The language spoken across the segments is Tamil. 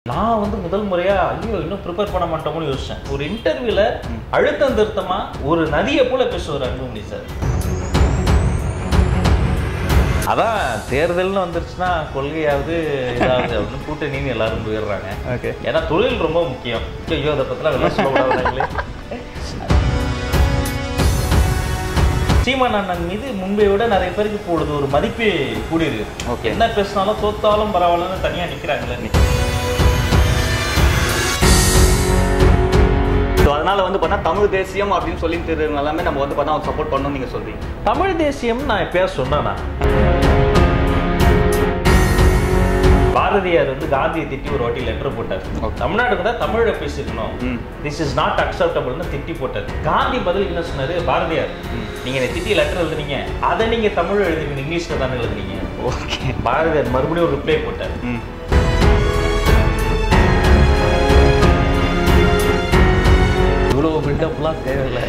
நான் வந்து முதல் முறையா ஐயோ இன்னும் ப்ரிப்பேர் பண்ண மாட்டோம்னு யோசிச்சேன் ஒரு இன்டர்வியூல அழுத்தம் திருத்தமா ஒரு நதியை போல பேசுவார் அன்புமணி சார் அதான் தேர்தல்னு வந்துருச்சுன்னா கொள்கையாவது ஏதாவது அப்படின்னு கூட்டணின்னு எல்லாரும் போயிடுறாங்க ஓகே ஏன்னா தொழில் ரொம்ப முக்கியம் ஐயோ அதை பத்திலாம் வெளில சொல்லக்கூடாதுங்களே சீமான் அண்ணன் மீது முன்பை விட நிறைய பேருக்கு இப்பொழுது ஒரு மதிப்பு கூடியிருக்கு Okay. என்ன பேசினாலும் தோத்தாலும் பரவாயில்லன்னு தனியா நிக்கிறாங்களே ஸோ அதனால வந்து பார்த்தா தமிழ் தேசியம் அப்படின்னு சொல்லி தெரியுங்க எல்லாமே நம்ம வந்து பார்த்தா சப்போர்ட் பண்ணணும்னு நீங்க சொல்றீங்க தமிழ் தேசியம் நான் எப்பயா சொன்னேனா பாரதியார் வந்து காந்தியை திட்டி ஒரு வாட்டி லெட்டர் போட்டார் Okay. தமிழ்நாடு கூட தமிழை பேசிக்கணும் ம். திஸ் இஸ் நாட் அக்செப்டபிள்னு திட்டி போட்டார் காந்தி பதில் என்ன சொன்னாரு பாரதியார் நீங்க என்னை திட்டி லெட்டர் எழுதுனீங்க அதை நீங்க தமிழ் எழுதுனீங்க இங்கிலீஷ்ல தானே எழுதுனீங்க ஓகே பாரதியார் மறுபடியும் ஒரு ரிப்ளை போட்டார் ம் இவ்வளவு பில்டப்லாம் தேவையில்லை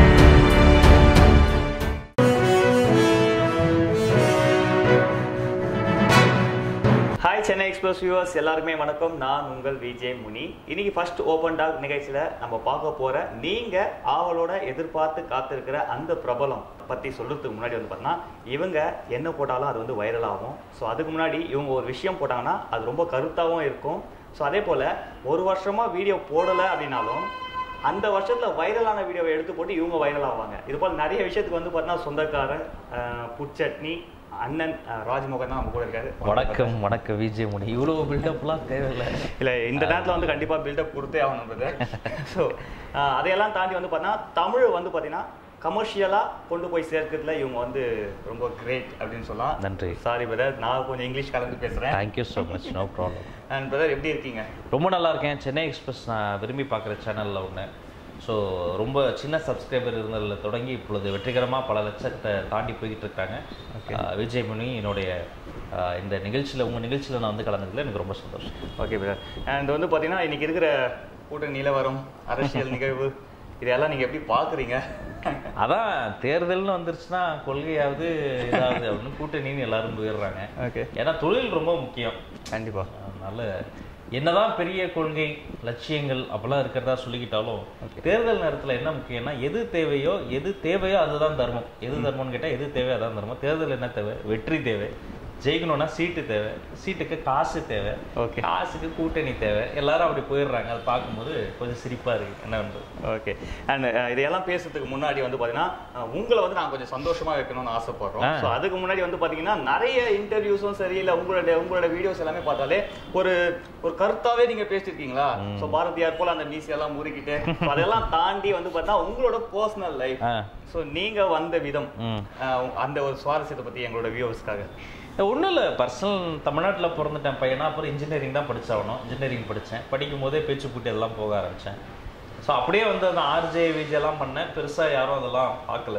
ஹாய் சென்னை எக்ஸ்பிரஸ் வியூவர்ஸ் எல்லாருக்குமே வணக்கம் நான் உங்கள் விஜய் முனி இன்னைக்கு ஃபர்ஸ்ட் ஓப்பன் டாக் நிகழ்ச்சியில நம்ம பார்க்க போற நீங்க ஆவலோட எதிர்பார்த்து காத்திருக்கிற அந்த பிரபலம் பத்தி சொல்றதுக்கு முன்னாடி வந்து பார்த்தீங்கன்னா இவங்க என்ன போட்டாலும் அது வந்து வைரல் ஆகும் ஸோ அதுக்கு முன்னாடி இவங்க ஒரு விஷயம் போட்டாங்கன்னா அது ரொம்ப கருத்தாகவும் இருக்கும் ஸோ அதே போல ஒரு வருஷமா வீடியோ போடலை அப்படின்னாலும் அந்த வருஷத்துல வைரலான வீடியோவை எடுத்து போட்டு இவங்க வைரல் ஆவாங்க இது போல நிறைய விஷயத்துக்கு வந்து பார்த்தீங்கன்னா சொந்தக்காரர் அஹ், புட்சட்னி அண்ணன் அஹ், ராஜ்மோகன் தான் நம்ம கூட இருக்காரு வணக்கம் வணக்கம் விஜய் முனி இவ்வளவு பில்டப்லாம் தேவையில்லை இல்ல இந்த நேரத்துல வந்து கண்டிப்பா பில்டப் கொடுத்தே ஆகணும் பிரதர் ஸோ அதையெல்லாம் தாண்டி வந்து பார்த்தீங்கன்னா தமிழ் வந்து பார்த்தீங்கன்னா கமர்ஷியலா கொண்டு போய் சேர்க்கிறதுல இவங்க வந்து ரொம்ப கிரேட் அப்படின்னு சொல்லலாம் நன்றி சாரி பிரதர் நான் கொஞ்சம் இங்கிலீஷ் கலந்து பேசுறேன் thank you so much no problem and brother எப்படி இருக்கீங்க ரொம்ப நல்லா இருக்கேன் சென்னை எக்ஸ்பிரஸ் நான் விரும்பி பார்க்குற சேனலில் ஒன்று ஸோ ரொம்ப சின்ன சப்ஸ்கிரைபர் இருந்ததில் தொடங்கி இப்பொழுது வெற்றிகரமாக பல லட்சத்தை தாண்டி போய்கிட்டு இருக்காங்க ஆஹ் விஜய் முனி என்னுடைய ஆஹ் இந்த நிகழ்ச்சியில் உங்கள் நிகழ்ச்சியில் நான் வந்து கலந்துக்கல எனக்கு ரொம்ப சந்தோஷம் ஓகே பிரதர் அண்ட் வந்து பார்த்தீங்கன்னா இன்னைக்கு இருக்கிற கூட்டணி நிலவரம் அரசியல் நிகழ்வு இதெல்லாம் நீங்க எப்படி பாக்குறீங்க அதான் தேர்தல்னு வந்துருச்சுன்னா கொள்கையாவது ஏதாவது அப்படின்னு கூட்டணின்னு எல்லாரும் போயிடுறாங்க ஓகே ஏன்னா தொழில் ரொம்ப முக்கியம் கண்டிப்பா அதனால என்னதான் பெரிய கொள்கை லட்சியங்கள் அப்பெல்லாம் இருக்கிறதா சொல்லிக்கிட்டாலும் தேர்தல் நேரத்துல என்ன முக்கியம்னா எது தேவையோ எது தேவையோ அதுதான் தர்மம் எது தர்மம்னு கேட்டா எது தேவையோ அதான் தர்மம் தேர்தல் என்ன தேவை வெற்றி தேவை ஜெயிக்கணும்னா சீட்டு தேவை சீட்டுக்கு காசு தேவை ஓகே காசுக்கு கூட்டணி தேவை எல்லாரும் அப்படி போயிடுறாங்க அதை பார்க்கும்போது கொஞ்சம் சிரிப்பா இருக்கு என்ன பண்றது ஓகே அண்ட் இதையெல்லாம் பேசுறதுக்கு முன்னாடி வந்து பாத்தீங்கன்னா அஹ், உங்களை வந்து நான் கொஞ்சம் சந்தோஷமா வைக்கணும்னு ஆசைப்படுறோம் ஆ. ஸோ அதுக்கு முன்னாடி வந்து பாத்தீங்கன்னா நிறைய இன்டர்வியூஸும் சரி இல்ல உங்களோட உங்களோட வீடியோஸ் எல்லாமே பார்த்தாலே ஒரு ஒரு கருத்தாவே நீங்க பேசிருக்கீங்களா ஸோ பாரதியார் போல அந்த மீசி எல்லாம் முறுக்கிட்டு so அதெல்லாம் தாண்டி வந்து பார்த்தா உங்களோட பர்சனல் லைஃப் ஆ. ஸோ நீங்க வந்த விதம் ம் அஹ், அந்த ஒரு சுவாரஸ்யத்தை பத்தி எங்களோட வியூவர்ஸ்க்காக ஒன்றும் இல்லை பர்சனல் தமிழ்நாட்டில் பிறந்துட்டேன் பையனா அப்புறம் இன்ஜினியரிங் தான் படிச்சாகணும் இன்ஜினியரிங் படித்தேன் படிக்கும் போதே பேச்சு பூட்டி அதெல்லாம் போக ஆரம்பித்தேன் ஸோ அப்படியே வந்து அந்த ஆர்ஜே விஜயெல்லாம் பண்ணேன் பெருசாக யாரும் அதெல்லாம் பார்க்கல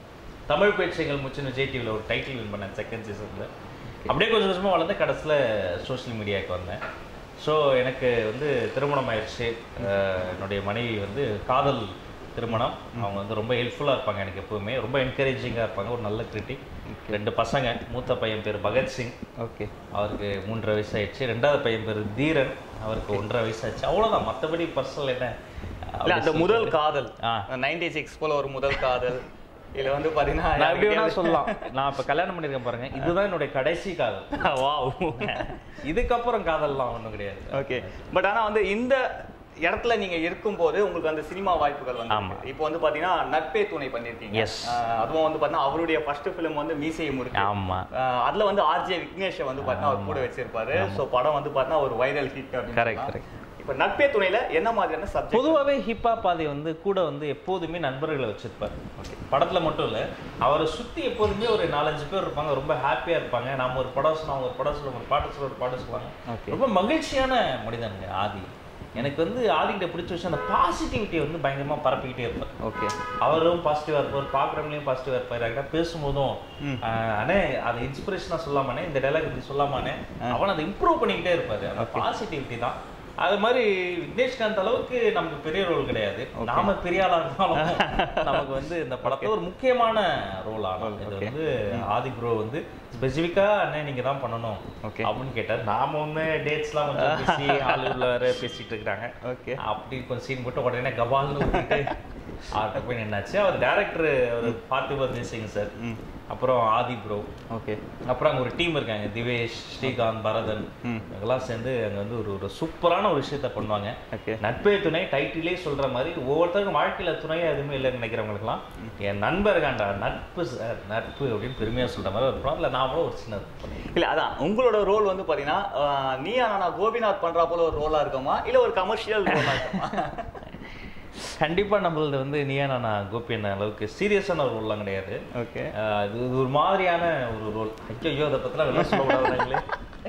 தமிழ் பேச்சைகள் முச்சுன்னு விஜய் டிவியில் ஒரு டைட்டில் வின் பண்ணேன் செகண்ட் சீசனில் அப்படியே கொஞ்சம் கொஞ்சமாக வளர்ந்து கடைசியில் சோஷியல் மீடியாவுக்கு வந்தேன் ஸோ எனக்கு வந்து திருமணம் ஆயிடுச்சு அஹ் என்னுடைய மனைவி வந்து காதல் திருமணம் அவங்க வந்து ரொம்ப ஹெல்ப்ஃபுல்லாக இருப்பாங்க எனக்கு எப்பவுமே ரொம்ப என்கரேஜிங்காக இருப்பாங்க ஒரு நல்ல கிரிட்டிக் ரெண்டு பசங்க மூத்த பையன் பேர் பகத்சிங் ஓகே அவருக்கு மூன்றரை வயசு ஆயிடுச்சு ரெண்டாவது பையன் பேர் தீரன் அவருக்கு ஒன்றரை வயசு ஆச்சு அவ்வளோதான் மற்றபடி பர்சனல் என்ன இல்ல அந்த முதல் காதல் ஆ. நைன்டி சிக்ஸ் போல ஒரு முதல் காதல் இதுல வந்து பாத்தீங்கன்னா நான் எப்படி வேணா சொல்லலாம் நான் இப்ப கல்யாணம் பண்ணிருக்கேன் பாருங்க இதுதான் என்னுடைய கடைசி காதல் வாவ் இதுக்கப்புறம் காதல்லாம் ஒண்ணும் கிடையாது ஓகே பட் ஆனா வந்து இந்த இடத்துல நீங்க இருக்கும்போது உங்களுக்கு அந்த சினிமா வாய்ப்புகள் வந்து ஆமா. இப்போ வந்து பாத்தீங்கன்னா நட்பே துணை பண்ணிருக்கீங்க Yes. ஆஹ் அதுவும் வந்து பாத்தீங்கன்னா அவருடைய ஃபர்ஸ்ட் ஃபிலிம் வந்து மீசையை முறுக்கு ஆமா ஆஹ் அதுல வந்து ஆர்ஜே விக்னேஷை வந்து பாத்தீங்கன்னா அவர் கூட வச்சிருப்பாரு சோ படம் வந்து பாத்தீங்கன்னா ஒரு வைரல் ஹிட் Correct, correct. இப்போ நட்பே துணையில என்ன மாதிரியான சப்ஜெக்ட் பொதுவாகவே ஹிப்ஹாப் பாதி வந்து கூட வந்து எப்போதுமே நண்பர்களை வச்சிருப்பாரு படத்துல மட்டும் இல்ல அவரை சுத்தி எப்போதுமே ஒரு நாலஞ்சு பேர் இருப்பாங்க ரொம்ப ஹாப்பியா இருப்பாங்க நாம ஒரு படம் சொன்னா அவங்க ஒரு படம் சொல்லுவாங்க ஒரு பாட்டு சொல்ல ஒரு பாட்டு சொல்லுவாங்க Okay. ரொம்ப மகிழ்ச்சியான மனிதனுங்க ஆதி எனக்கு வந்து ஆதிகிட்ட பிடிச்ச விஷயம் அந்த பாசிட்டிவிட்டியை வந்து பயங்கரமா பரப்பிக்கிட்டே இருப்பார் ஓகே அவரும் பாசிட்டிவா இருப்பார் பாக்குறவங்களையும் பாசிட்டிவா இருப்பார் யார்கிட்ட பேசும்போதும் ஆஹ், அண்ணே அதை இன்ஸ்பிரேஷனா சொல்லாமனே இந்த டைலாக் இப்படி சொல்லாமானே அவன் அதை இம்ப்ரூவ் பண்ணிக்கிட்டே இருப்பாரு அந்த பாசிட்டிவிட்டி தான் அது மாதிரி விக்னேஷ்காந்த் அளவுக்கு நமக்கு பெரிய ரோல் கிடையாது நாம பெரிய ஆளா இருந்தாலும் நமக்கு வந்து இந்த படத்துல ஒரு முக்கியமான ரோல் ஆகும் இது வந்து ஆதி ப்ரோ வந்து ஸ்பெசிஃபிக்கா அண்ணே நீங்க தான் பண்ணணும் Okay. அப்படின்னு கேட்டார் நாம வந்து டேட்ஸ்லாம் கொஞ்சம் பேசி ஹாலிவுட்ல வேற பேசிட்டு இருக்காங்க ஓகே அப்படி கொஞ்சம் சீன் போட்டு உடனே கபால்னு ஊத்திட்டு அவர்கிட்ட போய் நின்னாச்சு அவர் டேரக்டர் ஒரு பார்த்திபன் தேசிங் சார் அப்புறம் ஆதி ப்ரோ ஓகே அப்புறம் அங்க ஒரு டீம் இருக்காங்க திவேஷ் ஸ்ரீகாந்த் பரதன் ம். இவங்கெல்லாம் சேர்ந்து அங்க வந்து ஒரு ஒரு சூப்பரான ஒரு விஷயத்த பண்ணுவாங்க ஓகே நட்பே துணை டைட்டிலே சொல்ற மாதிரி ஒவ்வொருத்தருக்கும் வாழ்க்கையில துணையா எதுவுமே இல்லைன்னு நினைக்கிறவங்களுக்குலாம் என் நண்பர் இருக்காண்டா நட்பு சார் நட்பு அப்படின்னு பெருமையா சொல்ற மாதிரி ஒரு படம் இல்லை நாமளும் ஒரு சின்ன இல்ல அதான் உங்களோட ரோல் வந்து பாத்தீங்கன்னா ஆஹ், நீயா நானா கோபிநாத் பண்றா போல ஒரு ரோலா இருக்குமா இல்ல ஒரு கமர்ஷியல் ரோலா இருக்குமா கண்டிப்பா நம்மளது வந்து நீயா நான் கோபி அண்ணன் அளவுக்கு சீரியஸான ஒரு ரோல்லாம் கிடையாது ஓகே ஆஹ் இது இது ஒரு மாதிரியான ஒரு ரோல் ஐயோ அதை பத்திலாம் வெளில சொல்லக்கூடாதுங்களே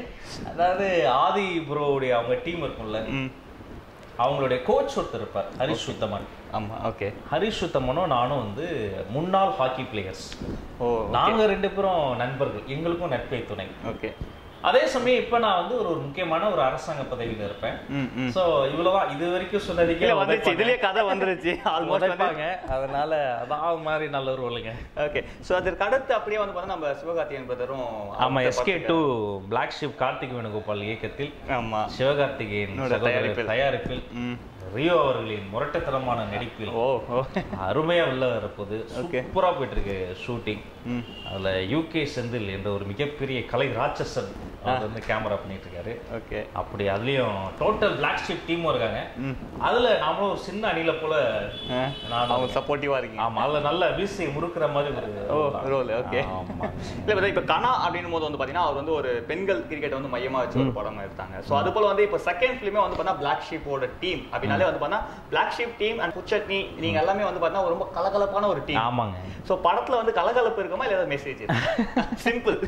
அதாவது ஆதி ப்ரோவுடைய அவங்க டீம் இருக்கும்ல ம் அவங்களுடைய கோச் ஒருத்தர் இருப்பார் ஹரிஷ் சுத்தமன் ஆமா ஓகே ஹரிஷ் சுத்தமனும் நானும் வந்து முன்னாள் ஹாக்கி பிளேயர்ஸ் ஓ நாங்க ரெண்டு பேரும் நண்பர்கள் எங்களுக்கும் நட்பை துணை ஓகே அதே சமயம் இப்ப நான் வந்து ஒரு ஒரு முக்கியமான ஒரு அரசாங்க பதவியில இருப்பேன் ம் ம் சோ இவ்வளவுதான் இது வரைக்கும் சொன்னதுக்கே இல்ல வந்துருச்சு உதைப்பாங்க. இதுலயே கதை வந்துருச்சு ஆல்மோஸ்ட் வந்து உதைப்பாங்க அதனால அதான் மாதிரி நல்ல ஒரு ரோலுங்க ஓகே சோ அதற்கு அடுத்து அப்படியே வந்து பார்த்தா நம்ம சிவகார்த்திகேயன் பிரதரும் ஆமா SK too Black Sheep Karthik Venugopal இயக்கத்தில் ஆமா சிவகார்த்திகேயன் என்னோட சகோதரர் தயாரிப்பில். தயாரிப்பில் ம் ரியோ அவர்களின் முரட்டுத்தனமான நடிப்பில் ஓ ஓ அருமையா உள்ள வரப்போகுது Okay. சூப்பரா போயிட்டு இருக்கு ஷூட்டிங் ம் அதுல யூகே செந்தில் என்ற ஒரு மிகப்பெரிய கலை ராட்சசன் அவர் வந்து கேமரா பண்ணிட்டு இருக்காரு ஓகே அப்படி அதுலயும் டோட்டல் பிளாக் ஷிப் டீமும் இருக்காங்க ம் அதுல நாமளும் ஒரு சின்ன அணில போல ஆ, நானும் அவங்க சப்போர்ட்டிவா இருக்கீங்க ஆமா அதுல நல்ல வீசி முறுக்குற மாதிரி ஒரு ஓ role தான். ரோல் ஓகே ஆமா இல்ல பிரதர் இப்ப கனா அப்படின்னும் போது வந்து பாத்தீங்கன்னா அவர் வந்து ஒரு பெண்கள் கிரிக்கெட் வந்து மையமா வச்சு ஒரு படம் எடுத்தாங்க சோ அது போல வந்து இப்ப செகண்ட் ஃபிலிமே வந்து பார்த்தா பிளாக் ஷீப்போட டீம் அப்படின்னாலே வந்து பார்த்தா Black Sheep team and Put Chutney நீங்க எல்லாமே வந்து பார்த்தா ரொம்ப கலகலப்பான ஒரு டீம் ஆமாங்க சோ படத்துல வந்து கலகலப்பு இருக்குமா இல்ல ஏதாவது மெசேஜ் சிம்பிள்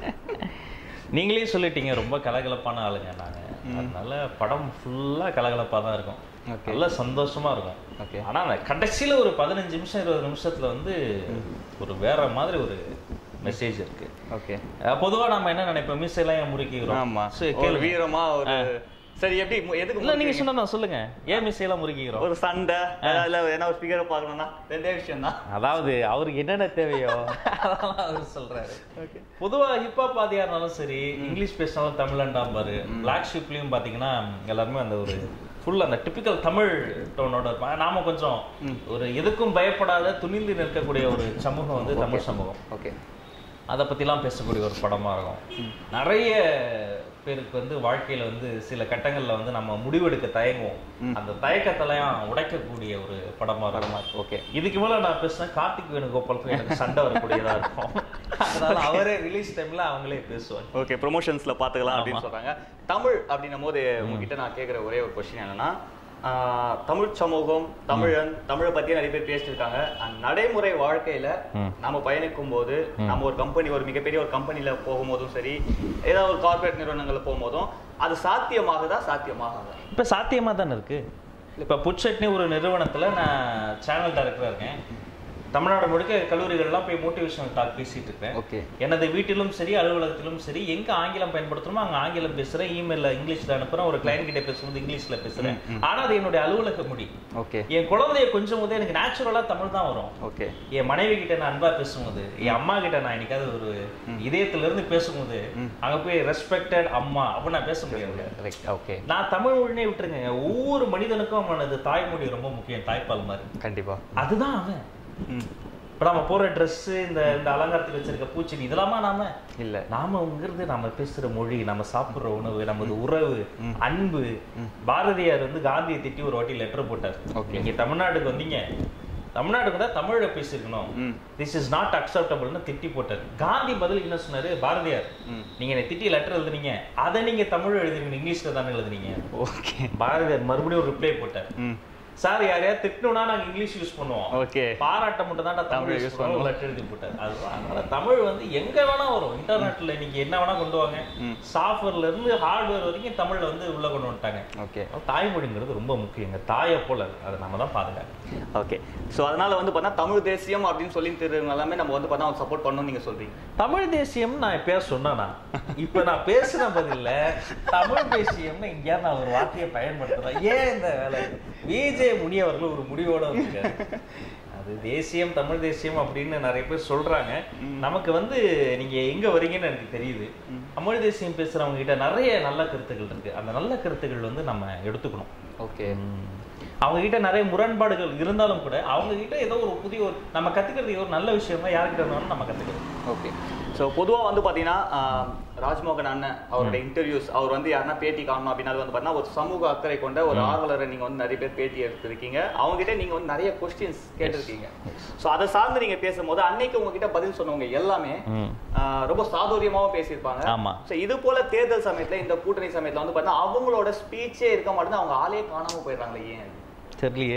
நீங்களே சொல்லிட்டீங்க ரொம்ப கலகலப்பான ஆளுங்க நாங்க அதனால படம் ஃபுல்லா கலகலப்பா தான் இருக்கும் Okay. நல்ல சந்தோஷமா இருக்கும் ஓகே ஆனா அந்த கடைசியில ஒரு பதினஞ்சு நிமிஷம் இருபது நிமிஷத்துல வந்து ஒரு வேற மாதிரி ஒரு மெசேஜ் இருக்கு ஓகே அஹ் பொதுவா நம்ம என்ன நினைப்போம் மீசையெல்லாம் ஏன் முறுக்கிக்கிறோம் ஆமா சரி, ஒரு கேளுங்க. வீரமா ஒரு சரி எப்படி மு- எதுக்கு இல்ல நீங்க முறுக்குறீங்க? சொன்னா சொல்லுங்க ஏன் மீசையெல்லாம் முறுக்கிக்கிறோம் ஒரு சண்டை இல்ல என்ன ஒரு ஃபிகரை பார்க்கணும்னா ரெண்டே விஷயம் தான் அதாவது அவருக்கு என்னென்ன தேவையோ அதெல்லாம் அவர் சொல்றாரு பொதுவா ஹிப்ஹாப் பாதியா இருந்தாலும் சரி இங்கிலீஷ் பேசினாலும் தமிழண்டாம் பாரு பிளாக் ஷிப்லயும் பாத்தீங்கன்னா எல்லாருமே அந்த ஒரு ஃபுல் அந்த டிபிக்கல் தமிழ் டோனோட இருப்பாங்க நாம கொஞ்சம் ஒரு எதுக்கும் பயப்படாத துணிந்து நிற்கக்கூடிய ஒரு சமூகம் வந்து தமிழ் சமூகம் ஓகே அதை பத்திலாம் பேசக்கூடிய ஒரு படமா இருக்கும் நிறைய பேருக்கு வந்து வாழ்க்கையில வந்து சில கட்டங்கள்ல வந்து நம்ம முடிவெடுக்க தயங்குவோம் அந்த தயக்கத்தெல்லாம் உடைக்கக்கூடிய ஒரு படமா இருக்கும் ஓகே இதுக்கு மேல நான் பேசினா கார்த்திக் வேணுகோபாலுக்கும் எனக்கு சண்டை வரக்கூடியதா இருக்கும் அதனால அவரே ரிலீஸ் டைம்ல அவங்களே பேசுவாங்க ஓகே ப்ரொமோஷன்ஸ்ல பாத்துக்கலாம் அப்படின்னு சொல்றாங்க தமிழ் அப்படின்னும் போது உங்ககிட்ட நான் கேக்குற ஒரே ஒரு கொஸ்டின் என்னன்னா ஆஹ், தமிழ் சமூகம் தமிழன் தமிழை பத்தி நிறைய பேர் பேசிட்டு இருக்காங்க அந்த நடைமுறை வாழ்க்கையில ம். நம்ம பயணிக்கும் போது நம்ம ஒரு கம்பெனி ஒரு மிகப்பெரிய ஒரு கம்பெனில போகும்போதும் சரி ஏதாவது ஒரு கார்ப்பரேட் நிறுவனங்கள்ல போகும்போதும் அது சாத்தியமாகுதா சாத்தியமாகாதா இப்ப சாத்தியமா தானே இருக்கு இப்ப புட்சட்னி ஒரு நிறுவனத்துல நான் சேனல் டைரக்டரா இருக்கேன் தமிழ்நாடு முழுக்க கல்லூரிகள்லாம் போய் மோட்டிவேஷனல் டாக் பேசிட்டு இருக்கேன் ஓகே எனது வீட்டிலும் சரி அலுவலகத்திலும் சரி எங்க ஆங்கிலம் பயன்படுத்தணுமோ அங்க ஆங்கிலம் பேசுறேன் இமெயில்ல இங்கிலீஷ்ல அனுப்புறேன் ஒரு கிளைண்ட் கிட்ட பேசும்போது இங்கிலீஷ்ல பேசுறேன் ஆனா அது என்னுடைய அலுவலக மொழி ஓகே என் குழந்தைய கொஞ்சம் போதே எனக்கு நேச்சுரலா தமிழ் தான் வரும் ஓகே என் மனைவி கிட்ட நான் அன்பா பேசும்போது என் அம்மா கிட்ட நான் என்னைக்காவது ஒரு இதயத்துல இருந்து பேசும்போது அங்க போய் ரெஸ்பெக்டட் அம்மா அப்ப நான் பேச முடியாது கரெக்ட் ஓகே நான் தமிழ் மொழினே விட்டுருங்க ஒவ்வொரு மனிதனுக்கும் அவனது தாய்மொழி ரொம்ப முக்கியம் தாய்ப்பால் மாதிரி கண்டிப்பா அதுதான் அவன் ம் இப்ப நம்ம போற Dress இந்த இந்த அலங்காரத்துக்கு வச்சிருக்க பூச்செடி இதெல்லாமா நாம இல்ல நாம இங்கிருந்து நம்ம பேசுற மொழி நம்ம சாப்பிடுற உணவு நமது உறவு அன்பு பாரதியார் வந்து காந்தியை திட்டி ஒரு வாட்டி லெட்டர் போட்டார் Okay. நீங்க தமிழ்நாட்டுக்கு வந்தீங்க தமிழ்நாட்டுக்கு தான் தமிழ்ல பேசியிருக்கணும் ம் திஸ் இஸ் நாட் அக்செப்டபிள்னு திட்டி போட்டார் காந்தி பதில் என்ன சொன்னாரு பாரதியார் ம் நீங்க என்னை திட்டி லெட்டர் எழுதுனீங்க அதை நீங்க தமிழ் எழுதுறீங்க இங்கிலீஷ்ல தானே எழுதுனீங்க ஓகே பாரதியார் மறுபடியும் ஒரு ரிப்ளை போட்டார் ம் சார் யாரையா திட்டணும்னா நாங்க இங்கிலீஷ் யூஸ் பண்ணுவோம் ஓகே பாராட்ட மட்டும் தான் தமிழ் தமிழ் யூஸ் use பண்ணுவோம் லெட்டர் எழுதி போட்டார் அதுதான் அதனால தமிழ் வந்து எங்க வேணா வரும் இன்டர்நெட்ல இன்னைக்கு என்ன வேணா கொண்டு வாங்க ம். சாஃப்ட்வேர்ல இருந்து ஹார்ட்வேர் வரைக்கும் தமிழ்ல வந்து உள்ள கொண்டு வந்துட்டாங்க ஓகே அதனால தாய்மொழிங்கிறது ரொம்ப முக்கியங்க தாயை போல அது. அதை நம்ம தான் பாதுகாக்கணும் ஓகே ஸோ அதனால வந்து பார்த்தா தமிழ் தேசியம் அப்படின்னு சொல்லி தெரியுங்க எல்லாமே நம்ம வந்து பார்த்தா சப்போர்ட் பண்ணணும்னு நீங்க சொல்றீங்க தமிழ் தேசியம் நான் எப்பயா சொன்னா இப்ப நான் பேசுன பதில்ல தமிழ் தேசியம்னு எங்கேயாவது நான் ஒரு வார்த்தையை பயன்படுத்துறேன் ஏன் இந்த வேலை விஜய் முனி அவர்கள் ஒரு முடிவோட வச்சிருக்காரு அது தேசியம் தமிழ் தேசியம் அப்படின்னு நிறைய பேர் சொல்றாங்க நமக்கு வந்து நீங்க எங்க வரீங்கன்னு எனக்கு தெரியுது தமிழ் தேசியம் பேசுறவங்க கிட்ட நிறைய நல்ல கருத்துக்கள் இருக்கு அந்த நல்ல கருத்துக்கள் வந்து நம்ம எடுத்துக்கணும் ஓகே அவங்க கிட்ட நிறைய முரண்பாடுகள் இருந்தாலும் கூட அவங்க கிட்ட ஏதோ ஒரு புதிய ஒரு நம்ம கத்துக்கிறது ஒரு நல்ல விஷயம் தான் யார்கிட்ட இருந்தாலும் நம்ம கத்துக்கலாம் ஓகே ஸோ பொதுவாக வந்து பார்த்தீங்கன்னா ஆஹ், ராஜ்மோகன் அண்ணன் அவரோட இன்டர்வியூஸ் அவர் வந்து யாருன்னா பேட்டி காணணும் அப்படின்னா வந்து பார்த்தீங்கன்னா ஒரு சமூக அக்கறை கொண்ட ஒரு ஆர்வலரை நீங்கள் வந்து நிறைய பேர் பேட்டி எடுத்திருக்கீங்க அவங்க கிட்ட நீங்கள் வந்து நிறைய கொஸ்டின்ஸ் கேட்டிருக்கீங்க ஸோ அதை சார்ந்து நீங்கள் பேசும்போது அன்னைக்கு உங்ககிட்ட பதில் சொன்னவங்க எல்லாமே ம். ஆஹ், ரொம்ப சாதுரியமாகவும் பேசியிருப்பாங்க ஆமா. ஸோ இது போல தேர்தல் சமயத்தில் இந்த கூட்டணி சமயத்தில் வந்து பார்த்தீங்கன்னா அவங்களோட ஸ்பீச்சே இருக்க மாட்டேங்குது அவங்க ஆளே காணாம போயிடுறாங்களே ஏன் தெரியலையே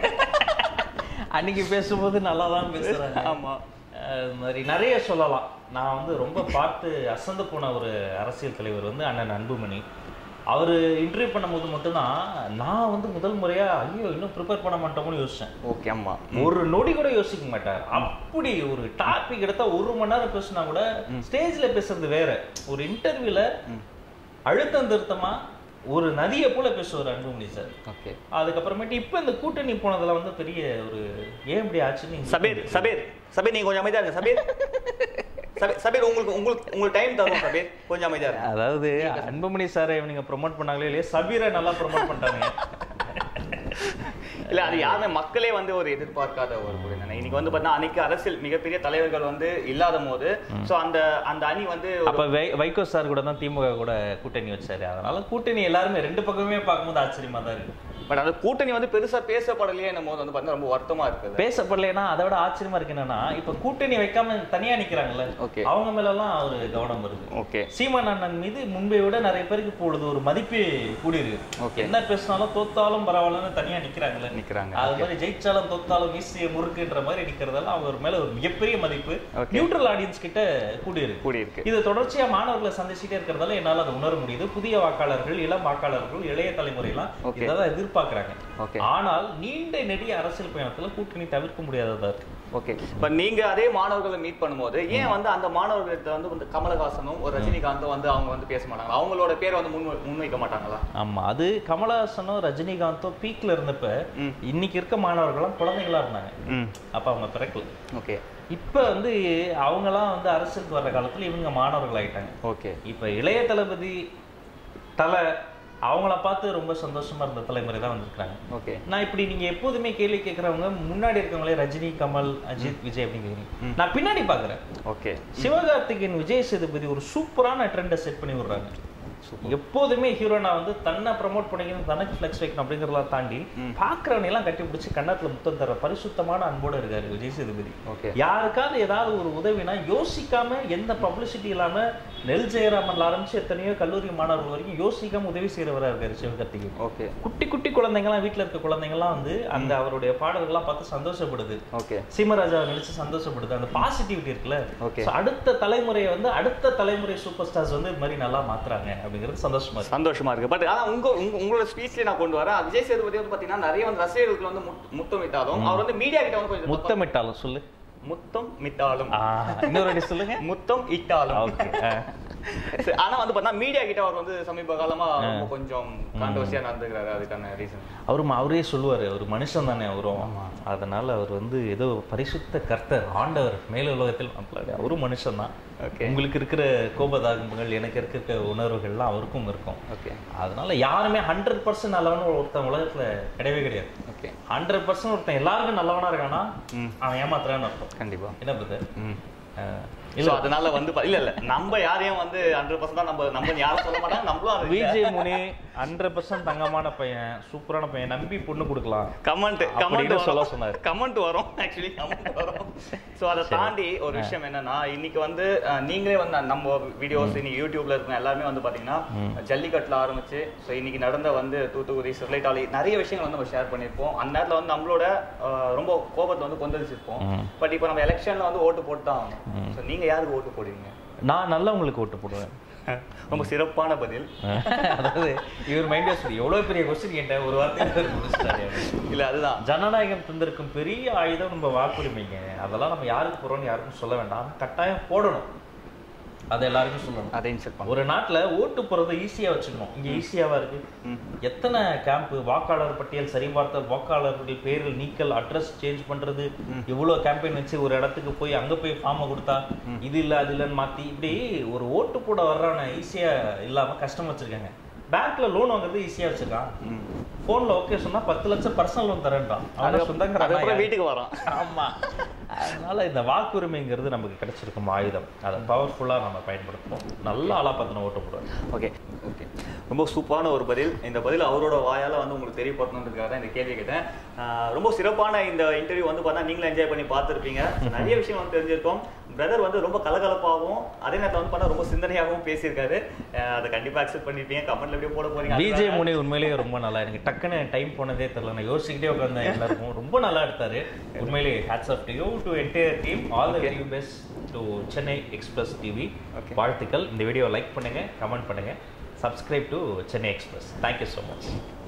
அன்னைக்கு பேசும்போது நல்லா தான் பேசுறாங்க ஆமா அஹ் இது மாதிரி நிறைய சொல்லலாம் நான் வந்து ரொம்ப பார்த்து அசந்து போன ஒரு அரசியல் தலைவர் வந்து அண்ணன் அன்புமணி அவர் இன்டர்வியூ பண்ணும்போது மட்டும்தான் நான் வந்து முதல் முறையா ஐயோ இன்னும் ப்ரிப்பேர் பண்ண மாட்டோம்னு யோசிச்சேன் ஓகே ஆமா ஒரு நொடி கூட யோசிக்க மாட்டார் அப்படி ஒரு டாபிக் எடுத்தா ஒரு மணி நேரம் பேசினா கூட ஸ்டேஜ்ல பேசுறது வேற ஒரு இன்டர்வியூல அழுத்தம் திருத்தமா ஒரு நதியை போல பேசுவார் அன்புமணி சார் ஓகே அதுக்கப்புறமேட்டு இப்ப இந்த கூட்டணி போனதுல வந்து பெரிய ஒரு ஏன் இப்படி ஆச்சுன்னு எனக்கு சபீர் சபீர் சபீர் நீங்க கொஞ்சம் அமைதியா இருங்க சபீர் சபீர் சபீர் உங்களுக்கு உங்களுக்கு உங்களுக்கு டைம் தரும் சபீர் கொஞ்சம் அமைதியா இருங்க அதாவது அன்புமணி சாரை இவனுங்க ப்ரோமோட் பண்ணாங்களே இல்லையா சபீரை நல்லா ப்ரோமோட் பண்ணிட்டாங்க இல்ல அது யாருமே மக்களே வந்து ஒரு எதிர்பார்க்காத ஒரு ஒரு நிலை இன்னைக்கு வந்து பார்த்தா அன்னைக்கு அரசியல் மிகப்பெரிய தலைவர்கள் வந்து இல்லாத போது சோ அந்த அந்த அணி வந்து ஒரு- அப்ப வை வைகோ சார் கூட தான் திமுக கூட கூட்டணி வச்சாரு அதனால கூட்டணி எல்லாருமே ரெண்டு பக்கமே பார்க்கும்போது ஆச்சரியமா தான் இருக்கு பட் அந்த கூட்டணி வந்து பெருசா பேசப்படலையே என்னும் போது வந்து பார்த்தா ரொம்ப வருத்தமா இருக்குது பேசப்படலைன்னா அதை விட ஆச்சரியமா இருக்கு என்னன்னா இப்ப கூட்டணி வைக்காம தனியா நிக்கிறாங்கல்ல Okay. அவங்க மேல எல்லாம் ஒரு கவனம் வருது ஓகே சீமான் அண்ணன் மீது முன்பை விட நிறைய பேருக்கு இப்பொழுது ஒரு மதிப்பு கூடி இருக்கு Okay. என்ன பேசினாலும் தோத்தாலும் பரவாயில்லன்னு தனியா நிக்கிறாங்கல்ல நிக்கிறாங்க. அது மாதிரி ஜெயிச்சாலும் தோத்தாலும் வீசிய முறுக்குன்ற மாதிரி நிக்கிறதெல்லாம் அவர் மேல ஒரு மிகப்பெரிய மதிப்பு Okay. நியூட்ரல் ஆடியன்ஸ் கிட்ட கூடி இருக்கு கூடி இருக்கு இது தொடர்ச்சியா மாணவர்களை சந்திச்சுட்டே இருக்கிறதால என்னால அதை உணர முடியுது புதிய வாக்காளர்கள் இளம் வாக்காளர்கள் இளைய தலைமுறை எல்லாம் Okay. இதான் எதிர்பார்க்கறாங்க ஓகே ஆனால் நீண்ட நெடிய அரசியல் பயணத்துல கூட்டணி தவிர்க்க முடியாததா இருக்கு ஓகே இப்ப நீங்க அதே மாணவர்களை மீட் பண்ணும்போது ஏன் வந்து அந்த மாணவர்கள்ட்ட வந்து வந்து கமலஹாசனும் ஒரு ரஜினிகாந்தும் வந்து அவங்க வந்து பேச மாட்டாங்க அவங்களோட பேரை வந்து முன் முன்வைக்க மாட்டாங்களா ஆமா அது கமலஹாசனும் ரஜினிகாந்தும் பீக்ல இருந்தப்ப ம். இன்னைக்கு இருக்க மாணவர்கள்லாம் குழந்தைகளா இருந்தாங்க ம் அப்ப அவங்க பிறக்கல ஓகே இப்ப வந்து அவங்கலாம் வந்து அரசியலுக்கு வர்ற காலத்துல இவங்க மாணவர்கள் ஆயிட்டாங்க ஓகே இப்ப இளைய தளபதி தலை அவங்கள பார்த்து ரொம்ப சந்தோஷமா இருந்த தலைமுறை தான் வந்திருக்காங்க ஓகே நான் இப்படி நீங்க எப்போதுமே கேள்வி கேட்கறவங்க முன்னாடி இருக்கவங்களே ரஜினி கமல் அஜித் விஜய் அப்படிங்கிறீங்க நான் பின்னாடி பாக்குறேன் ஓகே சிவகார்த்திகேயன் விஜய் சேதுபதி ஒரு சூப்பரான ட்ரெண்டை செட் பண்ணி விடுறாங்க எப்போதுமே ஹீரோனா வந்து தன்னை ப்ரமோட் பண்ணிக்கணும் தனக்கு ஃபிளெக்ஸ் வைக்கணும் அப்படிங்கறதெல்லாம் தாண்டி பாக்குறவனை எல்லாம் கட்டி பிடிச்சி கன்னத்துல முத்தம் தர பரிசுத்தமான அன்போட இருக்காரு விஜய் சேதுபதி ஓகே யாருக்காவது ஏதாவது ஒரு உதவினா யோசிக்காம எந்த பப்ளிசிட்டி இல்லாம நெல் ஜெயராமன்ல ஆரம்பிச்சு எத்தனையோ கல்லூரி மாணவர்கள் வரைக்கும் யோசிக்காம உதவி செய்யறவரா இருக்காரு சிவகார்த்திகேயன் ஓகே குட்டி குட்டி குழந்தைங்கலாம் வீட்ல இருக்க குழந்தைங்கலாம் வந்து அந்த அவருடைய பாடல்கள்லாம் பார்த்து சந்தோஷப்படுது ஓகே சீமராஜாவை நினைச்சு சந்தோஷப்படுது அந்த பாசிட்டிவிட்டி இருக்குல்ல Okay. So, அடுத்த தலைமுறையை வந்து அடுத்த தலைமுறை சூப்பர் ஸ்டார்ஸ் வந்து இது மாதிரி நல்லா மாத்துறாங்க அப்படிங்கிறது சந்தோஷமா இருக்கு சந்தோஷமா இருக்கு பட் ஆனா உங்க உங்க- உங்களோட ஸ்பீச்ல நான் கொண்டு வரேன் விஜய் சேதுபதி வந்து பாத்தீங்கன்னா நிறைய வந்து ரசிகர்களுக்கு வந்து முத்- முத்தமிட்டாலும் அவர் வந்து மீடியா கிட்ட வந்து கொஞ்சம் தப்பா- முத்தமிட்டாலும் சொல்லு முத்தம் மிட்டாலும் ஆ, இன்னொரு வாட்டி சொல்லுங்க முத்தம் இட்டாலும் ஓகே சரி, ஆனா வந்து பார்த்தா மீடியா கிட்ட அவர் வந்து சமீப காலமா ரொம்ப கொஞ்சம் கான்ட்ரவர்சியா நடந்துக்கிறாரு அதுக்கான ரீசன் அவரும் அவரே சொல்லுவாரு அவர் மனுஷன் தானே அவரும் அதனால அவர் வந்து ஏதோ பரிசுத்த கர்த்தர் ஆண்டவர் மேல உலகத்தில் அப்படி அவரும் மனுஷன் தான் ஓகே உங்களுக்கு இருக்கிற கோபதாகங்கள் எனக்கு இருக்கிற உணர்வுகள்லாம் அவருக்கும் இருக்கும் ஓகே அதனால யாருமே ஹண்ட்ரட் பர்சன்ட் நல்லவன் ஒருத்தன் உலகத்துல கிடையவே கிடையாது ஓகே ஹண்ட்ரட் பர்சன்ட் ஒருத்தன் எல்லாருக்கும் நல்லவனா இருக்கானா ம் அவன் ஏமாத்துறான்னு அர்த்தம் கண்டிப்பா என்ன பிரதர் ம் ஸோ அதனால வந்து பா- இல்ல இல்ல நம்ம யாரையும் வந்து ஹண்ட்ரட் பர்சன்ட் தான் நம்ம நம்ம யாரும் சொல்ல மாட்டாங்க நம்மளும் அது விஜய் முனி ஹண்ட்ரட் பர்சன்ட் தங்கமான பையன் சூப்பரான பையன் நம்பி பொண்ணு கொடுக்கலாம் கமெண்ட் கமெண்ட் அப்படின்னு சொல்ல வரும் சொன்னாரு. கமெண்ட் வரும் ஆக்சுவலி கமெண்ட் வரும் ஸோ அதை தாண்டி ஒரு விஷயம் என்னன்னா இன்னைக்கு வந்து அஹ், நீங்களே வந்து நம்ம வீடியோஸ் இன்னைக்கு யூடியூப்ல இருக்கிற எல்லாருமே வந்து பாத்தீங்கன்னா ஜல்லிக்கட்டுல ஆரம்பிச்சு ஸோ இன்னைக்கு நடந்த வந்து தூத்துக்குடி ஸ்டெர்லைட் ஆலை நிறைய விஷயங்கள் வந்து நம்ம ஷேர் பண்ணியிருப்போம் அந்த நேரத்தில் வந்து நம்மளோட அஹ், ரொம்ப கோபத்தை வந்து கொந்தளிச்சிருப்போம் ம். பட் இப்போ நம்ம எலெக்ஷன்ல வந்து ஓட்டு போட்டு தான் ஆகணும் ஸோ நீங்க யாருக்கு ஓட்டு போடுவீங்க நான் நல்லவங்களுக்கு ஓட்டு போடுவேன் ரொம்ப சிறப்பான பதில் அதாவது இவர் மைண்ட் வாஷ் எவ்வளவு பெரிய கொஸ்டின் கேட்டேன் ஒரு வார்த்தை முடிச்சிட்டாரு இல்ல அதுதான் ஜனநாயகம் தந்திருக்கும் பெரிய ஆயுதம் நம்ம வாக்குரிமைங்க அதெல்லாம் நம்ம யாருக்கு போறோம்னு யாருக்கும் சொல்ல வேண்டாம் கட்டாயம் போடணும் அதை எல்லாருக்கும் சொல்லணும் அதை இன்செர்ட் ஒரு நாட்டுல ஓட்டு போறது ஈஸியா வச்சுக்கணும் இங்க ஈஸியாவா இருக்கு எத்தனை கேம்ப் வாக்காளர் பட்டியல் சரிபார்த்தல் வாக்காளர்கள் பேர்கள் நீக்கல் அட்ரஸ் சேஞ்ச் பண்றது இவ்வளவு கேம்பெயின் வச்சு ஒரு இடத்துக்கு போய் அங்க போய் ஃபார்மை கொடுத்தா இது இல்ல அது இல்லைன்னு மாத்தி இப்படி ஒரு ஓட்டு போட வர்றவன ஈஸியா இல்லாம கஷ்டம் வச்சிருக்காங்க பேங்க்ல லோன் வாங்குறது ஈஸியா வச்சிருக்கான் போன்ல ஓகே சொன்னா பத்து லட்சம் பர்சனல் லோன் தரேன்றான் அவன சொந்தக்காரனா அதுக்கப்புறம் யாரு? வீட்டுக்கு வரோம் ஆமா அதனால இந்த வாக்குரிமைங்கிறது நமக்கு கிடைச்சிருக்கும் ஆயுதம் அதை பவர்ஃபுல்லா நம்ம பயன்படுத்துவோம் நல்ல ஆளா பார்த்து ஓட்டு போடுவேன் ஓகே ஓகே ரொம்ப சூப்பரான ஒரு பதில் இந்த பதில் அவரோட வாயால வந்து உங்களுக்கு தெரியப்படுத்தணுன்றதுக்காக தான் இந்த கேள்வி கேட்டேன் ஆஹ் ரொம்ப சிறப்பான இந்த இன்டர்வியூ வந்து பார்த்தா நீங்களும் என்ஜாய் பண்ணி பார்த்துருப்பீங்க நிறைய விஷயம் வந்து தெரிஞ்சிருக்கோம் பிரதர் வந்து ரொம்ப கலகலப்பாகவும் அதே நேரத்தில் வந்து பார்த்தா ரொம்ப சிந்தனையாகவும் பேசியிருக்காரு ஆஹ் அதை கண்டிப்பாக அக்செப்ட் பண்ணிருப்பீங்க கமெண்ட்ல எப்படி போட போறீங்க விஜய் முனி உண்மையிலேயே ரொம்ப நல்லா எனக்கு டக்குன்னு டைம் போனதே தெரியல நான் யோசிச்சுக்கிட்டே உட்காந்தேன் எல்லாருக்கும் ரொம்ப நல்லா எடுத்தாரு உண்மையிலேயே hats off to you to entire team all the Okay. Very best to Chennai Express TV Okay. வாழ்த்துக்கள் இந்த வீடியோ லைக் பண்ணுங்க கமெண்ட் பண்ணுங்க subscribe to Chennai Express thank you so much